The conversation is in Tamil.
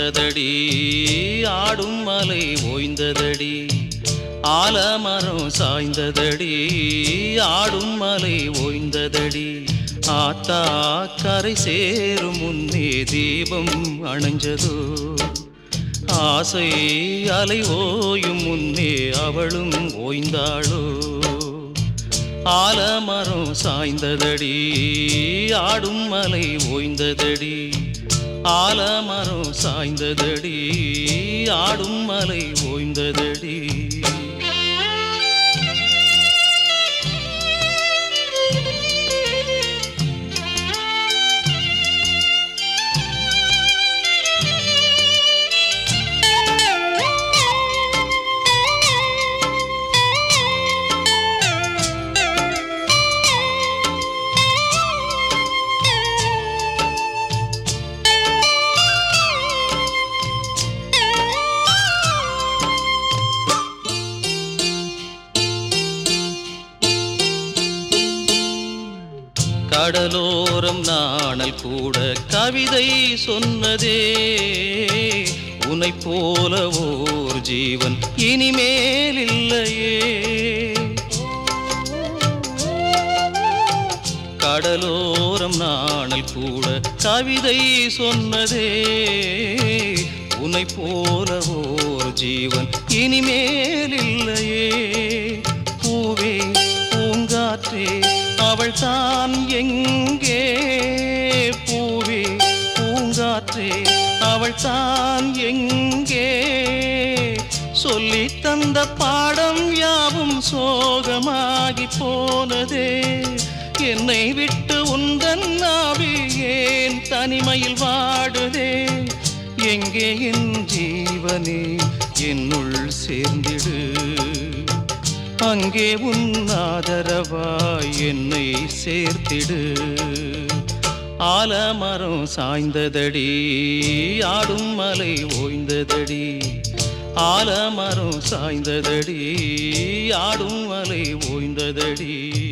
சாய்ந்ததடி ஆடும் மலை ஓய்ந்ததடி ஆலமரம் சாய்ந்ததடி ஆடும் மலை ஓய்ந்ததடி ஆத்தா கரை சேரும் முன்னே தீபம் அணைஞ்சதோ ஆசை அலை ஓயும் முன்னே அவளும் ஓய்ந்தாளோ ஆலமரம் சாய்ந்ததடி ஆடும் மலை ஓய்ந்ததடி ஆலமரம் சாய்ந்ததடி ஆடும் மலை ஓய்ந்ததடி கடலோரம் நாணல் கூட கவிதை சொன்னதே உனை போல ஓர் ஜீவன் இனிமேல் இல்லையே கடலோரம் நாணல் கூட கவிதை சொன்னதே உனை போல ஓர் ஜீவன் இனிமேல் இல்லையே பூவே பூங்காற்றே அவள் தான் எங்கே பூவே பூங்காற்றே அவள் தான் எங்கே சொல்லி தந்த பாடம் யாவும் சோகமாகி போனதே என்னை விட்டு உந்தன் நாவி ஏன் தனிமையில் வாடுதே எங்கே என் ஜீவனே என்னுள் சேர்ந்திடு அங்கே உன் ஆதரவாய் என்னை சேர்த்திடு ஆலமரம் சாய்ந்ததடி ஆடும் மலை ஓய்ந்ததடி ஆலமரம் சாய்ந்ததடி ஆடும் மலை ஓய்ந்ததடி